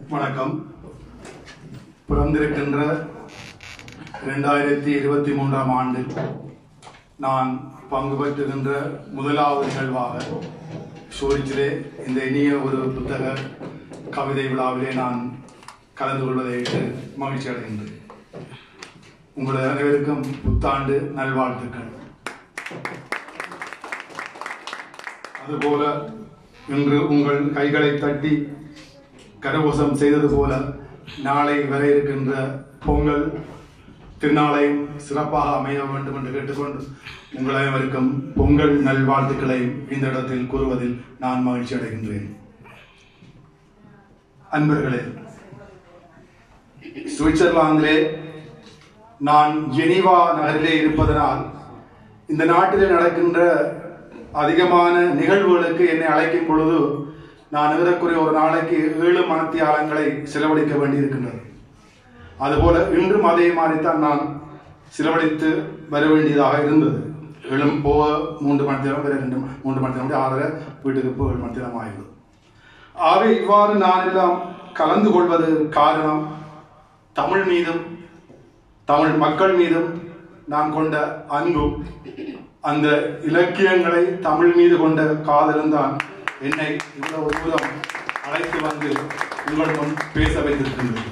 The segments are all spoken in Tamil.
வணக்கம் பிறந்திருக்கின்ற இரண்டாயிரத்தி இருபத்தி மூன்றாம் ஆண்டில் நான் பங்கு பெற்றுகின்ற முதலாவது நிகழ்வாக ஷோரிச்சிலே இந்த இனிய ஒரு புத்தக கவிதை விழாவிலே நான் கலந்து கொள்வதை இட்டு மகிழ்ச்சி அடைகின்றேன் உங்கள் அனைவருக்கும் புத்தாண்டு நல்வாழ்த்துக்கள் அதுபோல இன்று உங்கள் கைகளை தட்டி கரகோஷம் செய்தது போல நாளை வர இருக்கின்ற பொங்கல் திருநாளையும் சிறப்பாக அமைய வேண்டும் என்று கேட்டுக்கொண்டு உங்கள் அனைவருக்கும் பொங்கல் நல்வாழ்த்துக்களை இந்த இடத்தில் கூறுவதில் நான் மகிழ்ச்சி அடைகின்றேன் அன்பர்களே சுவிட்சர்லாந்திலே நான் ஜெனீவா நகரிலே இருப்பதனால் இந்த நாட்டிலே நடக்கின்ற அதிகமான நிகழ்வுகளுக்கு என்னை அழைக்கும் பொழுது நான் ஏறக்குறைய ஒரு நாளைக்கு ஏழு மனத்தியாலங்களை செலவழிக்க வேண்டியிருக்கின்றது அதுபோல இன்றும் அதே மாதிரித்தான் நான் செலவழித்து வர வேண்டியதாக இருந்தது எழும் போக மூன்று மணி நேரம் வர ரெண்டு மணி- மூன்று மணி நேரம் ஆறரை வீட்டுக்கு போக ஏழு மணி நேரம் ஆகிடும் ஆகவே இவ்வாறு நான் எல்லாம் கலந்து கொள்வது காரணம் தமிழ் மீதும் தமிழ் மக்கள் மீதும் நான் கொண்ட அன்பும் அந்த இலக்கியங்களை தமிழ் மீது கொண்ட காதலும் தான் என்னை இவ்வளவு தூரம் அழைத்து வந்து உங்கள் முன் பேச வைத்திருக்கின்றது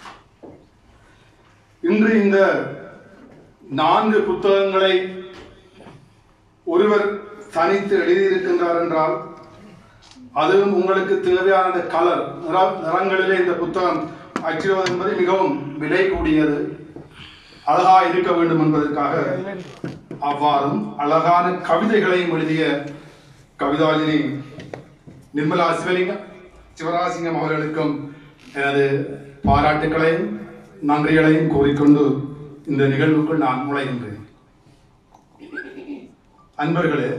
இன்று இந்த நான்கு புத்தகங்களை ஒருவர் தனித்து எழுதியிருக்கின்றார் என்றால் அதுவும் உங்களுக்கு தேவையான அந்த கலர் நிற- நிறங்களிலே இந்த புத்தகம் அச்சிடுவது என்பது மிகவும் விலை கூடியது அழகா இருக்க வேண்டும் என்பதற்காக அவ்வாறும் அழகான கவிதைகளையும் எழுதிய கவிதாஜினி நிர்மலா சிவலிங்கம் சிவராசிங்கம் அவர்களுக்கும் எனது பாராட்டுக்களையும் நன்றிகளையும் கூறிக்கொண்டு இந்த நிகழ்வுக்குள் நான் நுழைகின்றேன் அன்பர்களே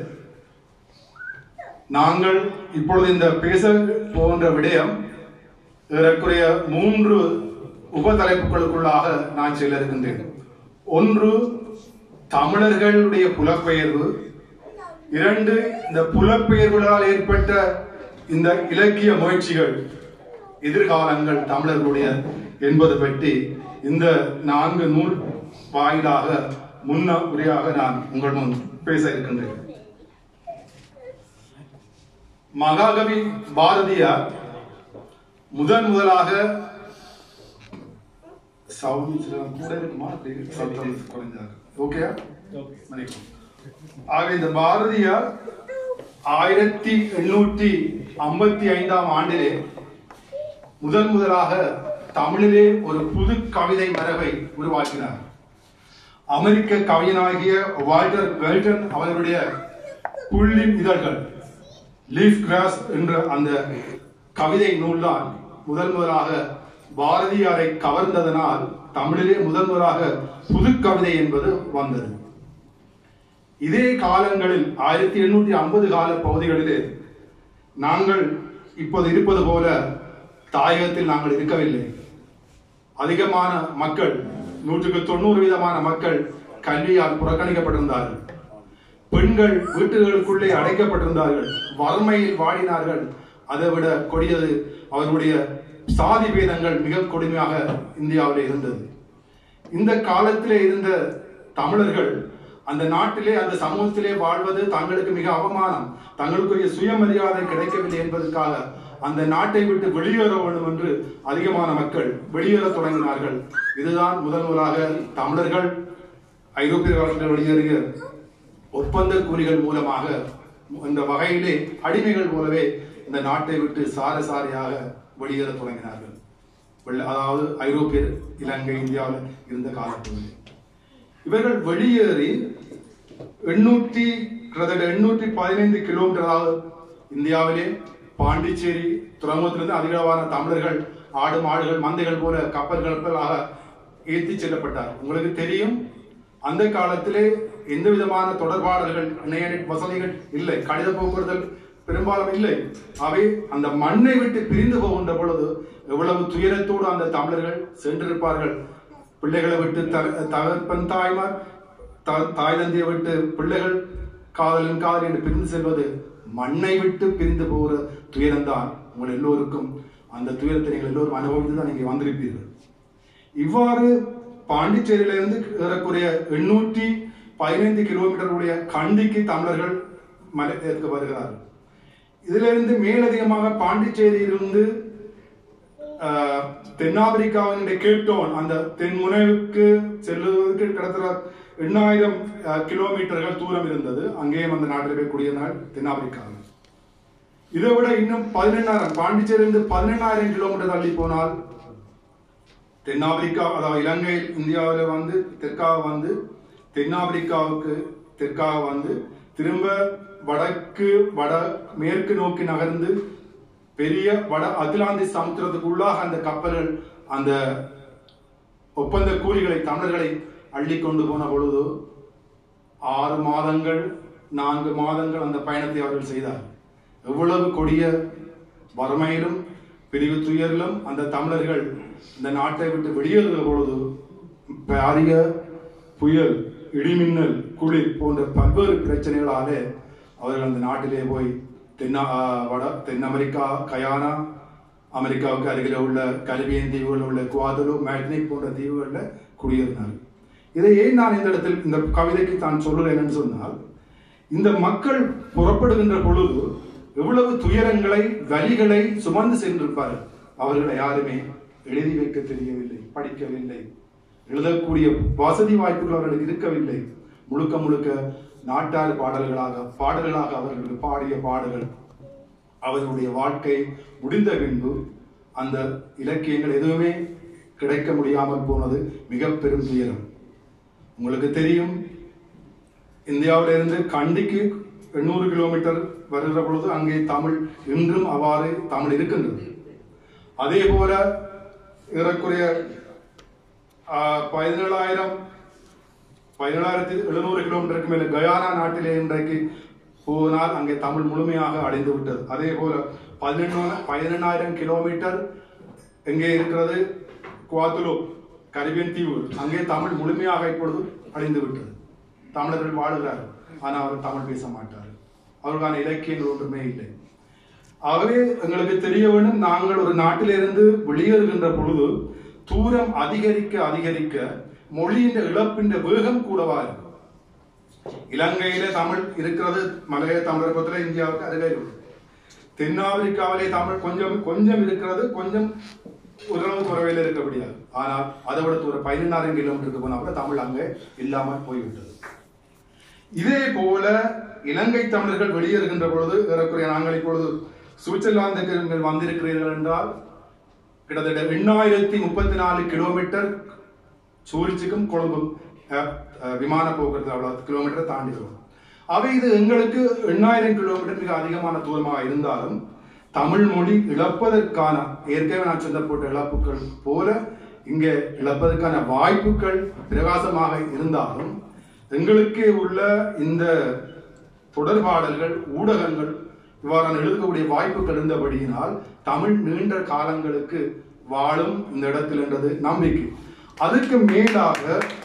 நாங்கள் இப்பொழுது இந்த பேச போகின்ற விடயம் ஏறக்குறைய மூன்று உபதலைப்புகளுக்குள்ளாக நான் செல்ல இருக்கின்றேன் ஒன்று தமிழர்களுடைய புலப்பெயர்வு இரண்டு இந்த புலப்பெயர்வுகளால் ஏற்பட்ட இந்த இலக்கிய முயற்சிகள் எதிர்காலங்கள் தமிழர்களுடைய என்பது பற்றி இந்த நான்கு நூல் வாயிலாக முன்ன உரையாக நான் உங்கள் முன் பேச இருக்கின்றேன் மகாகவி பாரதியார் முதன் முதலாக சவுண்ட் கூட இருக்குமா சத்தம் குறைஞ்சாங்க ஓகே மன்னிக்கவும் ஆக இந்த பாரதியார் ஆயிரத்தி எண்ணூற்றி ஐம்பத்தி ஐந்தாம் ஆண்டிலே முதன் முதலாக தமிழிலே ஒரு புது கவிதை மரபை உருவாக்கினார் அமெரிக்க கவிஞனாகிய வால்டர் வெல்டன் அவருடைய புள்ளின் இதழ்கள் லீஃப் கிராஸ் என்ற அந்த கவிதை நூல்தான் முதல் முதலாக பாரதியாரை கவர்ந்ததனால் தமிழிலே முதல் முதலாக புது கவிதை என்பது வந்தது இதே காலங்களில் ஆயிரத்தி எண்ணூற்றி ஐம்பது கால பகுதிகளிலே நாங்கள் இப்போது இருப்பது போல தாயகத்தில் நாங்கள் இருக்கவில்லை அதிகமான மக்கள் நூற்றுக்கு தொண்ணூறு வீதமான மக்கள் கல்வியால் புறக்கணிக்கப்பட்டிருந்தார்கள் பெண்கள் வீட்டுகளுக்குள்ளே அடைக்கப்பட்டிருந்தார்கள் வறுமையில் வாடினார்கள் அதை விட கொடியது அவர்களுடைய சாதி பேதங்கள் மிக கொடுமையாக இந்தியாவிலே இருந்தது இந்த காலத்திலே இருந்த தமிழர்கள் அந்த நாட்டிலே அந்த சமூகத்திலே வாழ்வது தங்களுக்கு மிக அவமானம் தங்களுக்குரிய சுயமரியாதை கிடைக்கவில்லை என்பதற்காக அந்த நாட்டை விட்டு வெளியேற வேண்டும் என்று அதிகமான மக்கள் வெளியேற தொடங்கினார்கள் இதுதான் முதல் முதலாக தமிழர்கள் ஐரோப்பிய காலத்தில் வெளியேறிய ஒப்பந்த கூலிகள் மூலமாக இந்த வகையிலே அடிமைகள் போலவே இந்த நாட்டை விட்டு சார சாரியாக வெளியேற தொடங்கினார்கள் வெள்ள- அதாவது ஐரோப்பியர் இலங்கை இந்தியாவில் இருந்த காலப்பகுதியில் இவர்கள் வெளியேறி எண்ணூற்றி கிட்டத்தட்ட எண்ணூற்றி பதினைந்து கிலோமீட்டர் அதாவது இந்தியாவிலே பாண்டிச்சேரி துறைமுகத்திலிருந்து அதிகளவான தமிழர்கள் ஆடு மாடுகள் மந்தைகள் போல கப்பல்கள் கப்பலாக ஏற்றி செல்லப்பட்டார் உங்களுக்கு தெரியும் அந்த காலத்திலே எந்த விதமான தொடர்பாடல்கள் இணைய வசதிகள் இல்லை கடித போக்குவரத்து பெரும்பாலும் இல்லை அவை அந்த மண்ணை விட்டு பிரிந்து போகின்ற பொழுது எவ்வளவு துயரத்தோடு அந்த தமிழர்கள் சென்றிருப்பார்கள் பிள்ளைகளை விட்டு த- தகப்பன் தாய்மார் த- தாய் தந்தையை விட்டு பிள்ளைகள் காதலன் காதல் என்று பிரிந்து செல்வது மண்ணை விட்டு பிரிந்து போகிற துயரம்தான் உங்கள் எல்லோருக்கும் அந்த துயரத்தை நீங்கள் எல்லோரும் அனுபவித்து தான் நீங்க வந்திருப்பீர்கள் இவ்வாறு பாண்டிச்சேரியிலிருந்து ஏறக்குறைய எண்ணூற்றி பதினைந்து கிலோமீட்டர் உடைய கண்டிக்கு தமிழர்கள் மலையேற்க வருகிறார்கள் இதிலிருந்து மேலதிகமாக பாண்டிச்சேரியிலிருந்து ஆஹ், தென்னாப்பிரிக்காவினுடைய கேப்டவுன் அந்த தென்முனைவுக்கு செல்லுவதற்கு கிட்டத்தட்ட எண்ணாயிரம் ஆஹ், கிலோமீட்டர்கள் தூரம் இருந்தது அங்கேயும் அந்த நாட்டில் இருக்கக்கூடிய நாள் தென்னாப்பிரிக்காவில் இதை விட இன்னும் பதினெண்ணாயிரம் பாண்டிச்சேரியிலிருந்து பதினெண்ணாயிரம் கிலோமீட்டர் தள்ளி போனால் தென்னாப்பிரிக்கா அதாவது இலங்கை இந்தியாவில் வந்து தெற்காக வந்து தென்னாப்பிரிக்காவுக்கு தெற்காக வந்து திரும்ப வடக்கு வட மேற்கு நோக்கி நகர்ந்து பெரிய வட அகிலாந்தி சமுத்திரத்துக்குள்ளாக அந்த கப்பல்கள் அந்த ஒப்பந்த கூலிகளை தமிழர்களை அள்ளி கொண்டு போன பொழுது ஆறு மாதங்கள் நான்கு மாதங்கள் அந்த பயணத்தை அவர்கள் செய்தார் எவ்வளவு கொடிய வறுமையிலும் பிரிவு துயரிலும் அந்த தமிழர்கள் இந்த நாட்டை விட்டு வெளியேறுகிற பொழுது பாரிய புயல் இடிமின்னல் குளிர் போன்ற பல்வேறு பிரச்சனைகளாலே அவர்கள் அந்த நாட்டிலே போய் தென்னா ஆஹ் வட தென் அமெரிக்கா கயானா அமெரிக்காவுக்கு அருகில் உள்ள கரிபியன் தீவுகளில் உள்ள குவாதலு மேட்னிக் போன்ற தீவுகளில் குடியேறினார் இதை ஏன் நான் இந்த இடத்தில் இந்த கவிதைக்கு தான் சொல்லுறேன்னு சொன்னால் இந்த மக்கள் புறப்படுகின்ற பொழுது எவ்வளவு துயரங்களை வலிகளை சுமந்து சென்றிருப்பார்கள் அவர்களை யாருமே எழுதி வைக்க தெரியவில்லை படிக்கவில்லை எழுதக்கூடிய வசதி வாய்ப்புகள் அவர்களுக்கு இருக்கவில்லை முழுக்க முழுக்க நாட்டார் பாடல்களாக பாடல்களாக அவர்கள் பாடிய பாடல்கள் அவர்களுடைய வாழ்க்கை முடிந்த பின்பு அந்த இலக்கியங்கள் எதுவுமே கிடைக்க முடியாமல் போனது மிக பெரும் துயரம் உங்களுக்கு தெரியும் இந்தியாவிலிருந்து கண்டிக்கு எண்ணூறு கிலோமீட்டர் வருகிற பொழுது அங்கே தமிழ் இன்றும் அவ்வாறு தமிழ் இருக்கின்றது அதே போல ஏறக்குறைய ஆஹ், பதினேழாயிரம் பதினேழாயிரத்தி எழுநூறு கிலோமீட்டருக்கு மேல கயானா நாட்டிலே இன்றைக்கு போனால் அங்கே தமிழ் முழுமையாக அடைந்து விட்டது அதே போல பதினெண்ணு பதினெண்ணாயிரம் கிலோமீட்டர் எங்கே இருக்கிறது குவாத்துலு கரிபியன் தீவு அங்கே தமிழ் முழுமையாக இப்பொழுது அழிந்து விட்டது தமிழர்கள் வாழுகிறார்கள் ஆனால் அவர் தமிழ் பேச மாட்டார் அவருக்கான இலக்கியங்கள் ஒன்றுமே இல்லை ஆகவே எங்களுக்கு தெரிய வேண்டும் நாங்கள் ஒரு நாட்டிலிருந்து வெளியேறுகின்ற பொழுது தூரம் அதிகரிக்க அதிகரிக்க மொழியின் இழப்பின் வேகம் கூடவா இருக்கும் இலங்கையில தமிழ் இருக்கிறது மலைய தமிழகத்துல இந்தியாவுக்கு அருகே உள்ளது தென்னாப்பிரிக்காவிலே தமிழ் கொஞ்சம் கொஞ்சம் இருக்கிறது கொஞ்சம் ஓரளவு துறவையில் இருக்க முடியாது ஆனால் அதை விட தூரம் பதினெண்ணாயிரம் கிலோமீட்டருக்கு போனா கூட தமிழ் அங்கே இல்லாமல் போய்விட்டது இதே போல இலங்கை தமிழர்கள் வெளியேறுகின்ற பொழுது ஏறக்குறைய நாங்கள் இப்பொழுது சுவிட்சர்லாந்துக்கு நீங்கள் வந்திருக்கிறீர்கள் என்றால் கிட்டத்தட்ட எண்ணாயிரத்தி முப்பத்தி நாலு கிலோமீட்டர் சூரிச்சுக்கும் கொழும்பும் அஹ், அஹ், விமான போக்குவரத்து அவ்வளவு கிலோமீட்டர் தாண்டிக்கிறோம் அவை இது எங்களுக்கு எண்ணாயிரம் கிலோமீட்டர் மிக அதிகமான தூரமாக இருந்தாலும் தமிழ் மொழி இழப்பதற்கான ஏற்கனவே நான் சொல்லப்பட்ட இழப்புகள் போல இங்கே இழப்பதற்கான வாய்ப்புகள் பிரகாசமாக இருந்தாலும் எங்களுக்கே உள்ள இந்த தொடர்பாடல்கள் ஊடகங்கள் இவ்வாறான எழுதக்கூடிய வாய்ப்புகள் இருந்தபடியினால் தமிழ் நீண்ட காலங்களுக்கு வாழும் இந்த இடத்தில் என்றது நம்பிக்கை அதுக்கு மேலாக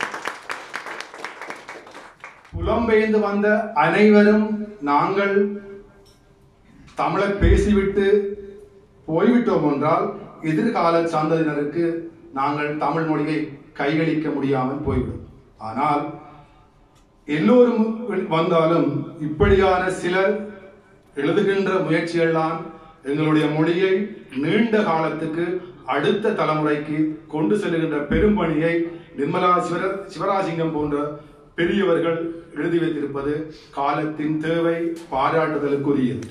புலம்பெயர்ந்து வந்த அனைவரும் நாங்கள் தமிழை பேசிவிட்டு போய்விட்டோம் என்றால் எதிர்கால சந்ததியினருக்கு நாங்கள் தமிழ் மொழியை கைகளிக்க முடியாமல் போய்விடும் ஆனால் எல்லோரும் வந்தாலும் இப்படியான சிலர் எழுதுகின்ற முயற்சிகள்தான் எங்களுடைய மொழியை நீண்ட காலத்துக்கு அடுத்த தலைமுறைக்கு கொண்டு செல்லுகின்ற பெரும்பணியை நிர்மலா சிவர சிவராசிங்கம் போன்ற பெரியவர்கள் எழுதி வைத்திருப்பது காலத்தின் தேவை பாராட்டுதலுக்குரியது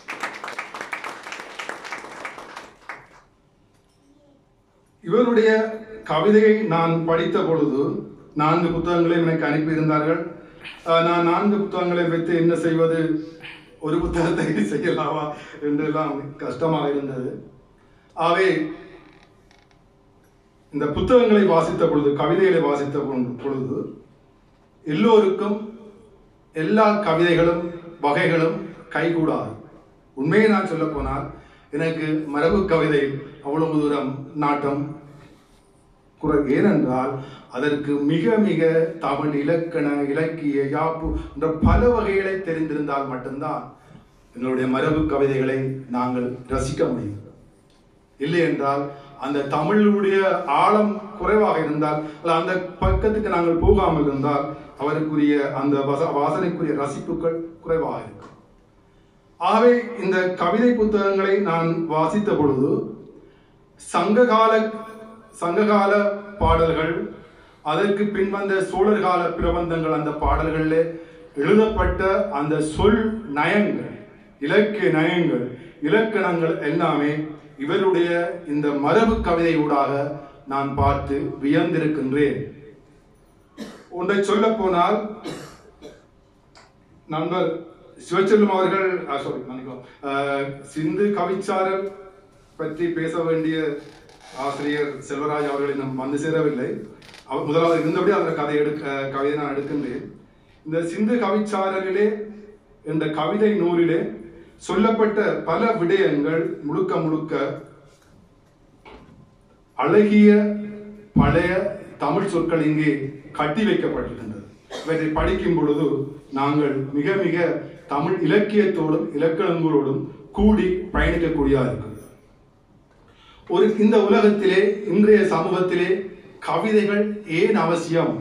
இவருடைய கவிதையை நான் படித்த பொழுது நான்கு புத்தகங்களையும் எனக்கு அனுப்பியிருந்தார்கள் அஹ் நான் நான்கு புத்தகங்களை வைத்து என்ன செய்வது ஒரு புத்தகத்தை செய்யலாமா என்றெல்லாம் கஷ்டமாக இருந்தது ஆகவே இந்த புத்தகங்களை வாசித்த பொழுது கவிதைகளை வாசித்த பொ- பொழுது எல்லோருக்கும் எல்லா கவிதைகளும் வகைகளும் கைகூடாது உண்மையை நான் சொல்ல போனால் எனக்கு மரபு கவிதை அவ்வளவு தூரம் நாட்டம் குறை ஏனென்றால் அதற்கு மிக மிக தமிழ் இலக்கண இலக்கிய யாப்பு என்ற பல வகைகளை தெரிந்திருந்தால் மட்டும்தான் எங்களுடைய மரபு கவிதைகளை நாங்கள் ரசிக்க முடியும் இல்லை என்றால் அந்த தமிழுடைய ஆழம் குறைவாக இருந்தால் அல்ல அந்த பக்கத்துக்கு நாங்கள் போகாமல் இருந்தால் அவருக்குரிய அந்த வச- வாசனைக்குரிய ரசிப்புகள் குறைவாக இருக்கும் ஆகவே இந்த கவிதை புத்தகங்களை நான் வாசித்த பொழுது சங்ககால சங்ககால பாடல்கள் அதற்கு பின்வந்த சோழர் கால பிரபந்தங்கள் அந்த பாடல்களில் எழுதப்பட்ட அந்த சொல் நயங்கள் இலக்கிய நயங்கள் இலக்கணங்கள் எல்லாமே இவருடைய இந்த மரபு கவிதை ஊடாக நான் பார்த்து வியந்திருக்கின்றேன் ஒன்றை சொல்ல போனால் நண்பர் சிவச்செல்வம் அவர்கள் சாரி மன்னிக்கவும் அஹ், சிந்து கவிச்சாரல் பற்றி பேச வேண்டிய ஆசிரியர் செல்வராஜ் அவர்கள் இன்னும் வந்து சேரவில்லை அவர் முதலாவது இருந்தபடி அந்த கதை எடுக்க கவிதை நான் எடுக்கின்றேன் இந்த சிந்து கவிச்சாரலிலே என்ற கவிதை நூலிலே சொல்லப்பட்ட பல விடயங்கள் முழுக்க முழுக்க அழகிய பழைய தமிழ் சொற்கள் இங்கே கட்டி வைக்கப்பட்டிருக்கின்றது இவற்றை படிக்கும் பொழுது நாங்கள் மிக மிக தமிழ் இலக்கியத்தோடும் இலக்கணங்களோடும் கூடி பயணிக்கக்கூடியதா இருக்கிறது ஒரு இந்த உலகத்திலே இன்றைய சமூகத்திலே கவிதைகள் ஏன் அவசியம்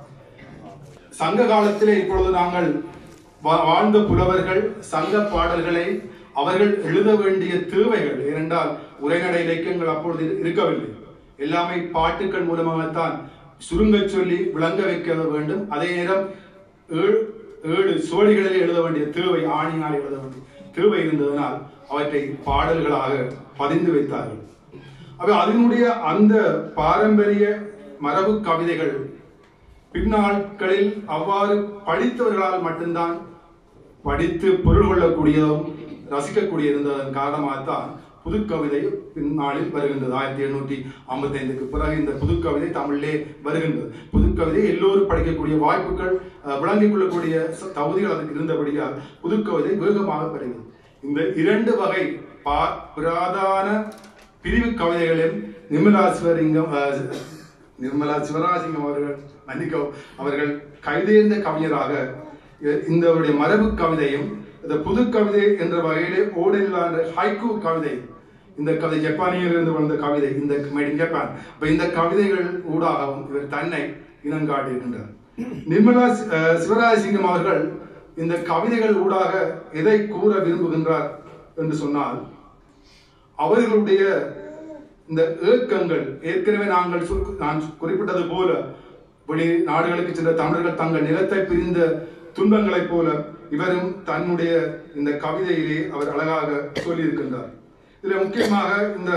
சங்க காலத்திலே இப்பொழுது நாங்கள் வா- வாழ்ந்த புலவர்கள் சங்க பாடல்களை அவர்கள் எழுத வேண்டிய தேவைகள் ஏனென்றால் உரைநடை இலக்கியங்கள் அப்பொழுது இருக்கவில்லை எல்லாமே பாட்டுக்கள் மூலமாகத்தான் சுருங்கச் சொல்லி விளங்க வைக்க வேண்டும் அதே நேரம் ஏழு ஏழு சுவடிகளில் எழுத வேண்டிய தேவை ஆணியால் எழுத வேண்டிய தேவை இருந்ததனால் அவற்றை பாடல்களாக பதிந்து வைத்தார்கள் அப்ப அதனுடைய அந்த பாரம்பரிய மரபு கவிதைகள் பின்னாட்களில் அவ்வாறு படித்தவர்களால் மட்டும்தான் படித்து பொருள் கொள்ளக்கூடியதும் ரசிக்கக்கூடிய இருந்ததன் காரணமாகத்தான் புதுக்கவிதை பின்னாளில் வருகின்றது ஆயிரத்தி எண்ணூற்றி ஐம்பத்தி ஐந்துக்கு பிறகு இந்த புதுக்கவிதை தமிழிலே வருகின்றது புதுக்கவிதை எல்லோரும் படிக்கக்கூடிய வாய்ப்புகள் அஹ், விளங்கிக் கொள்ளக்கூடிய ச- தகுதிகள் அதுக்கு இருந்தபடியால் புதுக்கவிதை வேகமாக பெறுகிறது இந்த இரண்டு வகை பா புராதான பிரிவு கவிதைகளையும் நிர்மலா சிவலிங்கம் அஹ், நிர்மலா சிவராஜிங்கம் அவர்கள் மன்னிக்கவும் அவர்கள் கைதேர்ந்த கவிஞராக இ- இந்த அவருடைய மரபு கவிதையும் இந்த புது கவிதை என்ற வகையிலே ஓடெல்லா என்ற ஹைக்கூ கவிதை இந்த கவிதை ஜப்பானியிலிருந்து வந்த கவிதை இந்த மேட் இன் ஜப்பான் இப்ப இந்த கவிதைகள் ஊடாகவும் இவர் தன்னை இனங்காட்டியிருக்கின்றார் நிர்மலா சி- அஹ், சிவராஜசிங்கம் அவர்கள் இந்த கவிதைகள் ஊடாக எதை கூற விரும்புகின்றார் என்று சொன்னால் அவர்களுடைய இந்த ஏக்கங்கள் ஏற்கனவே நாங்கள் சு- நான் குறிப்பிட்டது போல வெளி நாடுகளுக்கு சென்ற தமிழர்கள் தங்கள் நிலத்தை பிரிந்த துன்பங்களைப் போல இவரும் தன்னுடைய இந்த கவிதையிலே அவர் அழகாக சொல்லியிருக்கின்றார் இதுல முக்கியமாக இந்த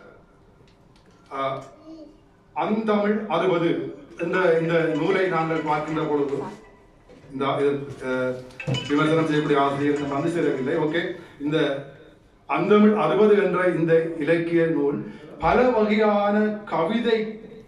ஆஹ், அந்தமிழ் அறுபது என்ற இந்த நூலை நாங்கள் பார்க்கின்ற பொழுது இந்த இது, அஹ், விமர்சனம் செய்யக்கூடிய ஆசிரியர் இன்னும் வந்து சேரவில்லை ஓகே இந்த அந்தமிழ் அறுபது என்ற இந்த இலக்கிய நூல் பல வகையான கவிதை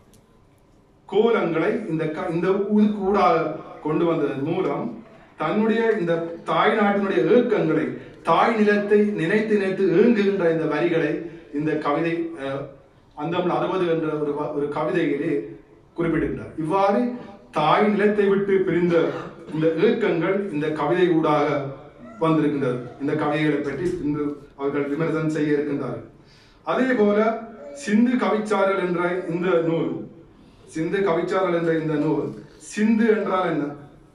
கோலங்களை இந்த க- இந்த ஊ- ஊடாக கொண்டு வந்ததன் மூலம் தன்னுடைய இந்த தாய் நாட்டினுடைய ஏக்கங்களை தாய் நிலத்தை நினைத்து நினைத்து ஏங்குகின்ற இந்த வரிகளை இந்த கவிதை அஹ், அந்தமிழ் அறுபது என்ற ஒரு வ- ஒரு கவிதையிலே குறிப்பிடுகின்றார் இவ்வாறு தாய் நிலத்தை விட்டு பிரிந்த இந்த ஏக்கங்கள் இந்த கவிதை ஊடாக வந்திருக்கின்றது இந்த கவிதைகளை பற்றி இன்று அவர்கள் விமர்சனம் செய்ய இருக்கின்றார்கள் அதே போல சிந்து கவிச்சாரல் என்ற இந்த நூல் சிந்து கவிச்சாரல் என்ற இந்த நூல் சிந்து என்றால் என்ன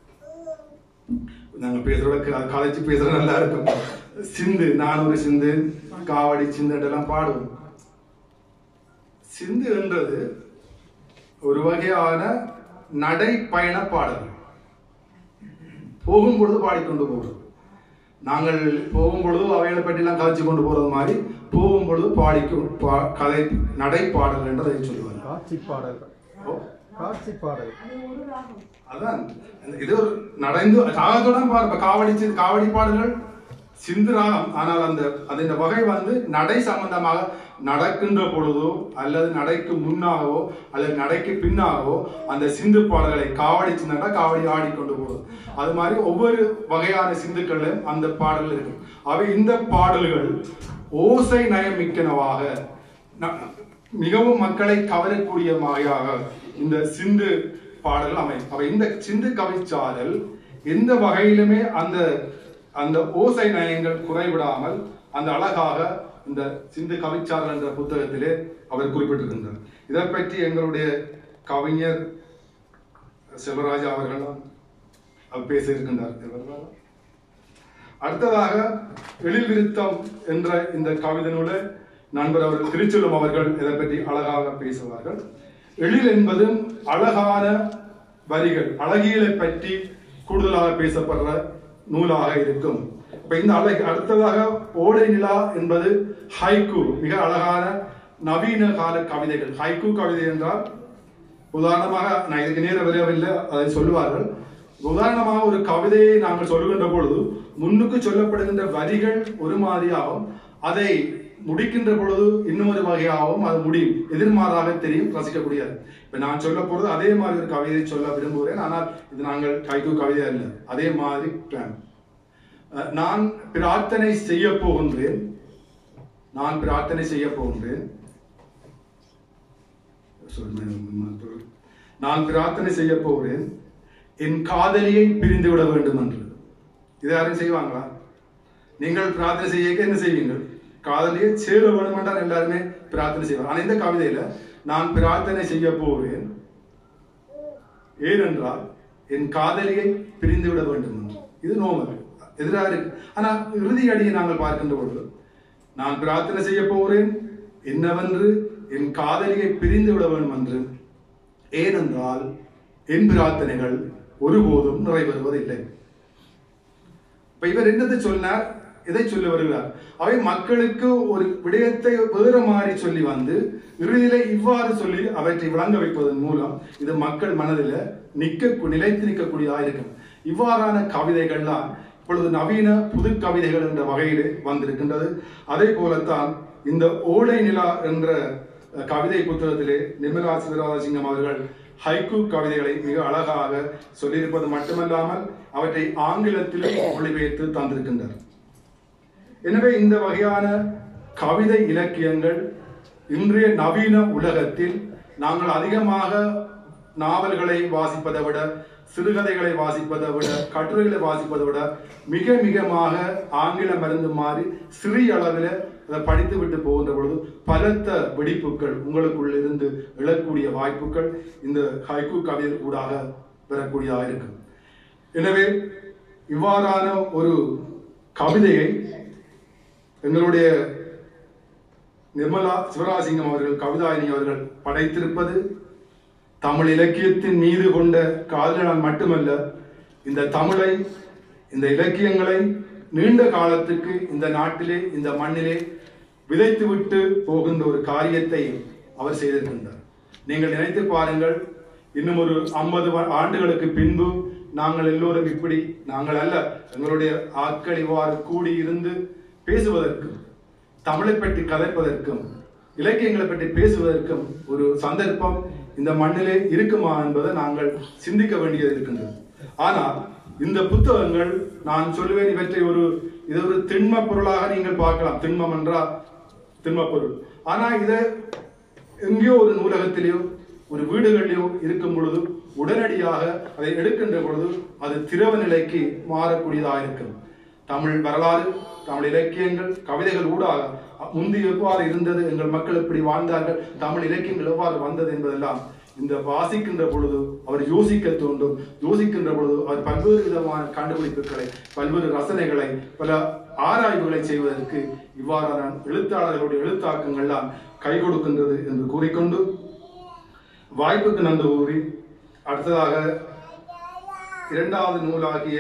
நாங்க பேசுறோட க- கதைச்சு பேசுற நல்லா இருக்கும் சிந்து நான் ஒரு சிந்து காவடி சிந்து எல்லாம் பாடுவோம் சிந்து என்றது ஒரு வகையான நடைப்பயண பாடல் போகும் பொழுது பாடிக்கொண்டு போகிறது நாங்கள் போகும் பொழுது அவைகளை பற்றிலாம் கதைச்சு கொண்டு போறது மாதிரி போகும் பொழுது பாடிக்கும் பா- கதை நடைப்பாடல் என்று அதை சொல்லுவாங்க காட்சி பாடல்கள் ஓ, காட்சி பாடல் அதான் இது ஒரு நடந்து ராகத்துடன் பாருப்ப காவடி சி- காவடி பாடல்கள் சிந்து ராகம் ஆனால் அந்த அதன் வகை வந்து நடை சம்பந்தமாக நடக்கின்ற பொழுதோ அல்லது நடைக்கு முன்னாகவோ அல்லது நடைக்கு பின்னாகவோ அந்த சிந்து பாடல்களை காவடி சின்னடா காவடி ஆடிக்கொண்டு போகும் அது மாதிரி ஒவ்வொரு வகையான சிந்துக்களும் அந்த பாடல் இருக்கு அவை இந்த பாடல்கள் ஓசை நயமிக்கனவாக ந- மிகவும் மக்களை கவரக்கூடிய மாயாக இந்த சிந்து பாடல் அமையும் அவை இந்த சிந்து கவிச்சாடல் எந்த வகையிலுமே அந்த அந்த ஓசை நயங்கள் குறைவிடாமல் அந்த அழகாக இந்த சிந்து கவிச்சாரல் என்ற புத்தகத்திலே அவர் குறிப்பிட்டிருக்கின்றார் இதை பற்றி எங்களுடைய கவிஞர் செல்வராஜா அவர்கள் அவர் பேச இருக்கின்றார் இவர்களா? அடுத்ததாக எழில் விருத்தம் என்ற இந்த கவிதை நூலை நண்பர் அவர்கள் திருச்செல்வம் அவர்கள் இதை பற்றி அழகாக பேசுவார்கள் எழில் என்பதும் அழகான வரிகள் அழகியலை பற்றி கூடுதலாக பேசப்படுற நூலாக இருக்கும் இப்ப இந்த அழகு அடுத்ததாக ஓடை நிலா என்பது ஹைக்கு மிக அழகான நவீன கால கவிதைகள் ஹைக்கு கவிதை என்றால் உதாரணமாக நான் இதுக்கு நேர வரவில்லை அதை சொல்லுவார்கள் உதாரணமாக ஒரு கவிதையை நாங்கள் சொல்லுகின்ற பொழுது முன்னுக்கு சொல்லப்படுகின்ற வரிகள் ஒரு மாதிரியாகவும் அதை முடிக்கின்ற பொழுது இன்னும் ஒரு வகையாகவும் அது முடியும் எதிர்மாறாக தெரியும் ரசிக்கக்கூடியது இப்ப நான் சொல்ல போறது அதே மாதிரி ஒரு கவிதையை சொல்ல விரும்புகிறேன் ஆனால் இது நாங்கள் கைக்கு கவிதை அல்ல அதே மாதிரி plan. அஹ், நான் பிரார்த்தனை செய்ய போகின்றேன் நான் பிரார்த்தனை செய்ய போகின்றேன் சொல்றேன். நான் பிரார்த்தனை செய்ய போகிறேன் என் காதலியை பிரிந்து விட வேண்டும் என்று இது யாரும் செய்வாங்களா நீங்கள் பிரார்த்தனை செய்ய என்ன செய்வீங்கள் காதலியை சேர வேண்டும் என்றால் எல்லாருமே பிரார்த்தனை செய்வாங்க ஆனா இந்த கவிதையில நான் பிரார்த்தனை செய்ய போகிறேன் ஏனென்றால் என் காதலியை பிரிந்து விட வேண்டும் என்று. இது நோமல் எதிராக இருக்கு ஆனா இறுதி அடியை நாங்கள் பார்க்கின்ற பொழுது நான் பிரார்த்தனை செய்ய போகிறேன் என்னவென்று என் காதலியை பிரிந்து விட வேண்டும் என்று ஏனென்றால் என் பிரார்த்தனைகள் ஒருபோதும் நிறைவேறுவதில்லை இப்ப இவர் என்னத்தை சொன்னார் எதை சொல்ல வருகிறார் அவை மக்களுக்கு ஒரு விடயத்தை வேற மாதிரி சொல்லி வந்து இறுதியில இவ்வாறு சொல்லி அவற்றை விளங்க வைப்பதன் மூலம் இது மக்கள் மனதில் நிக்க நிலைத்து நிற்கக்கூடியதாக இருக்கும் இவ்வாறான கவிதைகள்லாம் இப்பொழுது நவீன புது கவிதைகள் என்ற வகையிலே வந்திருக்கின்றது அதே போலத்தான் இந்த ஓடை நிலா என்ற அஹ், கவிதை புத்தகத்திலே நிர்மலா சிவராஜசிங்கம் அவர்கள் ஹைக்கு கவிதைகளை மிக அழகாக சொல்லியிருப்பது மட்டுமல்லாமல் அவற்றை ஆங்கிலத்திலும் மொழிபெயர்த்து தந்திருக்கின்றார் எனவே இந்த வகையான கவிதை இலக்கியங்கள் இன்றைய நவீன உலகத்தில் நாங்கள் அதிகமாக நாவல்களை வாசிப்பதை விட சிறுகதைகளை வாசிப்பதை விட கட்டுரைகளை வாசிப்பதை விட மிக மிகமாக ஆங்கில மருந்து மாறி சிறிய அளவில் அதை படித்து விட்டு போகின்ற பொழுது பலத்த வெடிப்புகள் உங்களுக்குள் இருந்து எழக்கூடிய வாய்ப்புகள் இந்த ஹைக்கு கவிதை ஊடாக பெறக்கூடியதாக இருக்கும் எனவே இவ்வாறான ஒரு கவிதையை எங்களுடைய நிர்மலா சிவராசிங்கம் அவர்கள் கவிதாயினி அவர்கள் படைத்திருப்பது தமிழ் இலக்கியத்தின் மீது கொண்ட காதலால் மட்டுமல்ல இந்த தமிழை இந்த இலக்கியங்களை நீண்ட காலத்துக்கு இந்த நாட்டிலே இந்த மண்ணிலே விதைத்துவிட்டு போகின்ற ஒரு காரியத்தை அவர் செய்திருக்கின்றார் நீங்கள் நினைத்து பாருங்கள் இன்னும் ஒரு ஐம்பது ஆண்டுகளுக்கு பின்பு நாங்கள் எல்லோரும் இப்படி நாங்கள் அல்ல எங்களுடைய ஆட்கள் இவ்வாறு கூடி இருந்து பேசுவதற்கும் தமிழை பற்றி கதைப்பதற்கும் இலக்கியங்களை பற்றி பேசுவதற்கும் ஒரு சந்தர்ப்பம் இந்த மண்ணிலே இருக்குமா என்பதை நாங்கள் சிந்திக்க வேண்டியது இருக்கின்றது ஆனால் இந்த புத்தகங்கள் நான் சொல்லுவேன் இவற்றை ஒரு இது ஒரு திண்ம பொருளாக நீங்கள் பார்க்கலாம் திண்மம் என்றால் திண்ம பொருள் ஆனா இதை எங்கேயோ ஒரு நூலகத்திலேயோ ஒரு வீடுகளிலேயோ இருக்கும் பொழுது உடனடியாக அதை எடுக்கின்ற பொழுது அது திரவ நிலைக்கு மாறக்கூடியதாக இருக்கும் தமிழ் வரலாறு தமிழ் இலக்கியங்கள் கவிதைகள் ஊடாக முந்தி எவ்வாறு இருந்தது எங்கள் மக்கள் எப்படி வாழ்ந்தார்கள் தமிழ் இலக்கியங்கள் எவ்வாறு வந்தது என்பதெல்லாம் இந்த வாசிக்கின்ற பொழுது அவர் யோசிக்க தோன்றும் யோசிக்கின்ற பொழுது அவர் பல்வேறு விதமான கண்டுபிடிப்புகளை பல்வேறு ரசனைகளை பல ஆராய்வுகளை செய்வதற்கு இவ்வாறான எழுத்தாளர்களுடைய எழுத்தாக்கங்கள்லாம் கை கொடுக்கின்றது என்று கூறிக்கொண்டு வாய்ப்புக்கு நன்றி கூறி அடுத்ததாக இரண்டாவது நூலாகிய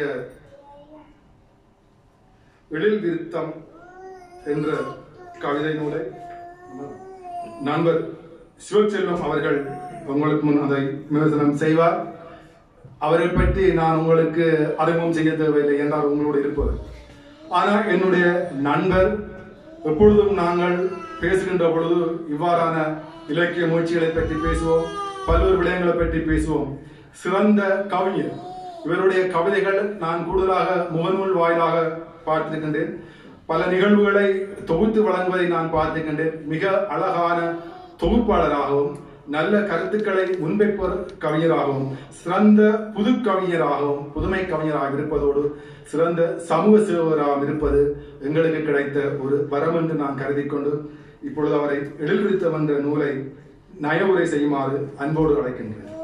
எழில் விருத்தம் என்ற கவிதை நூலை நண்பர் சிவச்செல்வம் அவர்கள் உங்களுக்கு முன் அதை விமர்சனம் செய்வார் அவரை பற்றி நான் உங்களுக்கு அறிமுகம் செய்ய தேவையில்லை என்றால் உங்களோடு இருப்பது ஆனால் என்னுடைய நண்பர் எப்பொழுதும் நாங்கள் பேசுகின்ற பொழுது இவ்வாறான இலக்கிய முயற்சிகளை பற்றி பேசுவோம் பல்வேறு விடயங்களை பற்றி பேசுவோம் சிறந்த கவிஞர் இவருடைய கவிதைகள் நான் கூடுதலாக முகநூல் வாயிலாக பார்த்திருக்கின்றேன் பல நிகழ்வுகளை தொகுத்து வழங்குவதை நான் பார்த்திருக்கின்றேன் மிக அழகான தொகுப்பாளராகவும் நல்ல கருத்துக்களை முன்வைப்பவர் கவிஞராகவும் சிறந்த புது கவிஞராகவும் புதுமை கவிஞராக இருப்பதோடு சிறந்த சமூக சேவகராகவும் இருப்பது எங்களுக்கு கிடைத்த ஒரு வரம் என்று நான் கருதி கொண்டு இப்பொழுது அவரை எழில்விருத்தம் என்ற நூலை நயவுரை செய்யுமாறு அன்போடு அழைக்கின்றேன்